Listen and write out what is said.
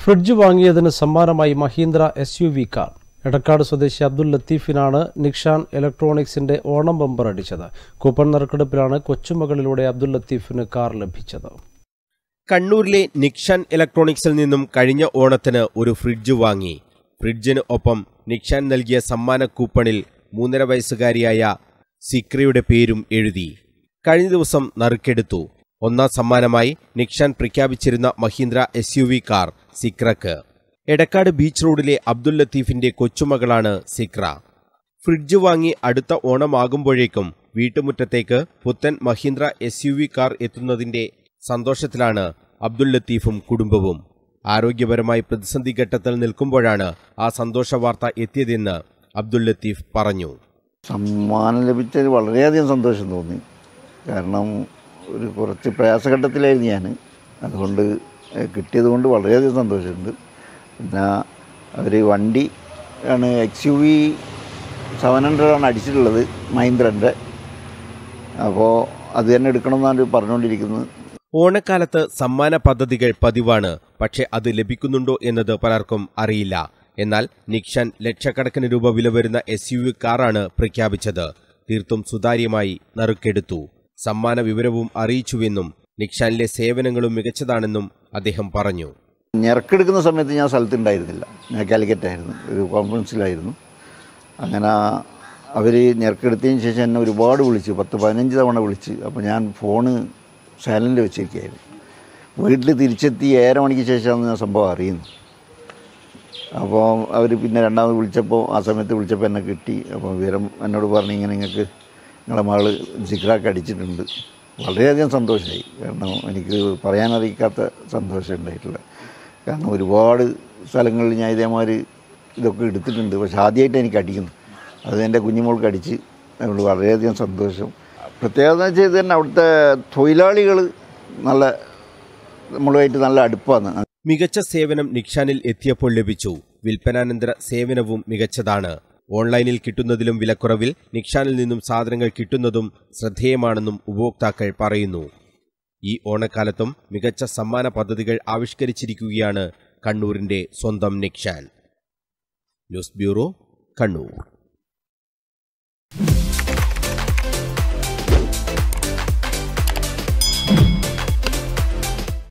fridge വാങ്ങിയതിന് സമ്മാനമായി Mahindra S U V car Edakkad സ്വദേശി അബ്ദുൽ ലത്തീഫിനാണ് നിക്ഷാൻ ഇലക്ട്രോണിക്സിന്റെ ഓണം ബമ്പർ അടിച്ചത് കൂപ്പൺ നറുക്കെടുപ്പിലാണ് കൊച്ചുമകളിലൂടെ അബ്ദുൽ ലത്തീഫിന് കാർ ലഭിച്ചത് കണ്ണൂരിലെ നിക്ഷാൻ ഇലക്ട്രോണിക്സിൽ നിന്നും കഴിഞ്ഞ ഓണത്തിന് ഒരു ഫ്രിഡ്ജ് വാങ്ങി ഫ്രിഡ്ജിന് ഒപ്പം നിക്ഷാൻ നൽകിയ സമ്മാന കൂപ്പണിൽ മൂന്നര വയസ്സുകാരിയായ സിക്രയുടെ പേരും എഴുതി കഴിഞ്ഞ ദിവസം നറുക്കെടുത്തു ഒന്നാം സമ്മാനമായി നിക്ഷാൻ പ്രഖ്യാപിച്ചിരുന്ന Mahindra S U V car സിക്രക്ക് എടക്കാട് ബീച്ച് റോഡിലെ അബ്ദുൽ ലത്തീഫിന്റെ കൊച്ചുമകളാണ് സിക്ര ഫ്രിഡ്ജ് വാങ്ങി അടുത്ത ഓണമാകുമ്പോഴേക്കും വീട്ടുമുറ്റത്തേക്ക് പുത്തൻ Mahindra S U V car എത്തുന്നതിന്റെ സന്തോഷത്തിലാണ് അബ്ദുൽ ലത്തീഫും കുടുംബവും ആരോഗ്യപരമായി പ്രതിസന്ധി ഘട്ടത്തിൽ നിൽക്കുമ്പോഴാണ് ആ സന്തോഷ വാർത്ത എത്തിയതെന്ന് അബ്ദുൽ ലത്തീഫ് പറഞ്ഞു സമ്മാനം ലഭിച്ചതിൽ വളരെയധികം സന്തോഷം തോന്നി കാരണം ഒരു കുറച്ച് പ്രയാസഘട്ടത്തിലായിരുന്നു ഞാൻ അതുകൊണ്ട് ഏഹ്, കിട്ടിയത് കൊണ്ട് വളരെയധികം സന്തോഷമുണ്ട് പിന്നെ അവർ വണ്ടി ആണ് എക്സ് യു വി സെവൻ ഹൺഡ്രഡാണ് അടിച്ചിട്ടുള്ളത് മഹീന്ദ്രൻ്റെ അപ്പോൾ അത് തന്നെ എടുക്കണം എന്നാണ് പറഞ്ഞുകൊണ്ടിരിക്കുന്നത് ഓണക്കാലത്ത് സമ്മാന പദ്ധതികൾ പതിവാണ് പക്ഷെ അത് ലഭിക്കുന്നുണ്ടോ എന്നത് പലർക്കും അറിയില്ല എന്നാൽ നിക്ഷാൻ ലക്ഷക്കണക്കിന് രൂപ വില വരുന്ന എസ് യു വി കാറാണ് പ്രഖ്യാപിച്ചത് തീർത്തും സുതാര്യമായി നറുക്കെടുത്തു സമ്മാന വിവരവും അറിയിച്ചുവെന്നും നിക്ഷാനിലെ സേവനങ്ങളും മികച്ചതാണെന്നും അദ്ദേഹം പറഞ്ഞു ഞെരക്കെടുക്കുന്ന സമയത്ത് ഞാൻ സ്ഥലത്തുണ്ടായിരുന്നില്ല ഞാൻ കാലിക്കറ്റായിരുന്നു ഒരു കോൺഫറൻസിലായിരുന്നു അങ്ങനെ അവർ ഞെരക്കെടുത്തതിന് ശേഷം എന്നെ ഒരുപാട് വിളിച്ചു പത്ത് പതിനഞ്ച് തവണ വിളിച്ച് അപ്പോൾ ഞാൻ ഫോണ് സൈലൻ്റ് വെച്ചിരിക്കുകയായിരുന്നു വീട്ടിൽ തിരിച്ചെത്തി ഏഴര മണിക്ക് ശേഷമാണ് ഞാൻ സംഭവം അറിയുന്നത് അപ്പോൾ അവർ പിന്നെ രണ്ടാമത് വിളിച്ചപ്പോൾ ആ സമയത്ത് വിളിച്ചപ്പോൾ എന്നെ കിട്ടി അപ്പോൾ വിവരം എന്നോട് പറഞ്ഞു ഇങ്ങനെ നിങ്ങൾക്ക് നിങ്ങളെ മകൾ ജിഗ്രാക്ക് അടിച്ചിട്ടുണ്ട് വളരെയധികം സന്തോഷമായി കാരണം എനിക്ക് പറയാനറിയിക്കാത്ത സന്തോഷം ഉണ്ടായിട്ടുള്ളത് കാരണം ഒരുപാട് സ്ഥലങ്ങളിൽ ഞാൻ ഇതേമാതിരി ഇതൊക്കെ എടുത്തിട്ടുണ്ട് പക്ഷെ ആദ്യമായിട്ട് എനിക്ക് അടിക്കുന്നു അത് എൻ്റെ കുഞ്ഞുമോൾക്ക് അടിച്ച് അതുകൊണ്ട് വളരെയധികം സന്തോഷം പ്രത്യേകത എന്ന് വെച്ചാൽ ഇത് തന്നെ അവിടുത്തെ തൊഴിലാളികൾ നല്ല നമ്മളുമായിട്ട് നല്ല അടുപ്പമാണ് മികച്ച സേവനം നിക്ഷാനിൽ എത്തിയപ്പോൾ ലഭിച്ചു വിൽപ്പനാനന്തര സേവനവും മികച്ചതാണ് ഓൺലൈനിൽ കിട്ടുന്നതിലും വിലക്കുറവിൽ നിക്ഷാനിൽ നിന്നും സാധനങ്ങൾ കിട്ടുന്നതും ശ്രദ്ധേയമാണെന്നും ഉപഭോക്താക്കൾ പറയുന്നു ഈ ഓണക്കാലത്തും മികച്ച സമ്മാന പദ്ധതികൾ ആവിഷ്കരിച്ചിരിക്കുകയാണ് കണ്ണൂരിന്റെ സ്വന്തം നിക്ഷാൻ ന്യൂസ് ബ്യൂറോ കണ്ണൂർ